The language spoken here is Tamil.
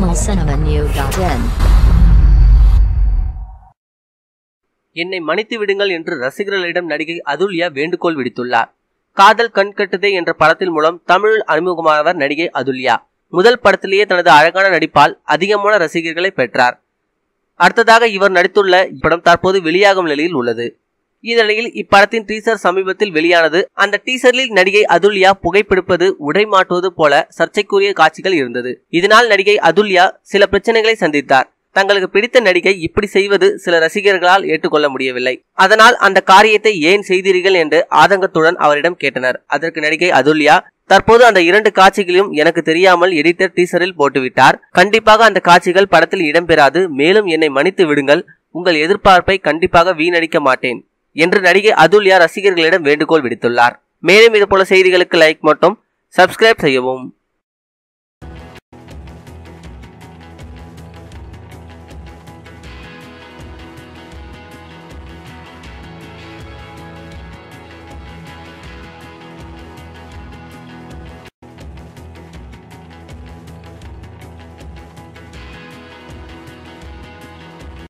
tamilcinemanew.in என்னை மன்னித்து விடுங்கள் என்று ரசிகர்களிடம் நடிகை அதுல்யா வேண்டுகோள் விடுத்துள்ளார் காதல் கண் கட்டுதே என்ற படத்தின் மூலம் தமிழில் அறிமுகமானவர் நடிகை அதுல்யா முதல் படத்திலேயே தனது அழகான நடிப்பால் அதிகமான ரசிகர்களை பெற்றார் அடுத்ததாக இவர் நடித்துள்ள இப்படம் தற்போது வெளியாகும் நிலையில் உள்ளது இந்நிலையில் இப்படத்தின் டீசர் சமீபத்தில் வெளியானது அந்த டீசரில் நடிகை அதுல்யா புகைப்பிடிப்பது உடை மாட்டுவது போல சர்ச்சைக்குரிய காட்சிகள் இருந்தது இதனால் நடிகை அதுல்யா சில பிரச்சனைகளை சந்தித்தார் தங்களுக்கு பிடித்த நடிகை இப்படி செய்வது சில ரசிகர்களால் ஏற்றுக்கொள்ள முடியவில்லை அதனால் அந்த காரியத்தை ஏன் செய்தீர்கள் என்று ஆதங்கத்துடன் அவரிடம் கேட்டனர் அதற்கு நடிகை அதுல்யா தற்போது அந்த இரண்டு காட்சிகளையும் எனக்கு தெரியாமல் எடிட்டர் டீசரில் போட்டுவிட்டார் கண்டிப்பாக அந்த காட்சிகள் படத்தில் இடம்பெறாது மேலும் என்னை மன்னித்து விடுங்கள் உங்கள் எதிர்பார்ப்பை கண்டிப்பாக வீணடிக்க மாட்டேன் என்று நடிகை அதுல்யா ரசிகர்களிடம் வேண்டுகோள் விடுத்துள்ளார் மேலும் இதுபோல செய்திகளுக்கு லைக் மட்டும் சப்ஸ்கிரைப் செய்யவும்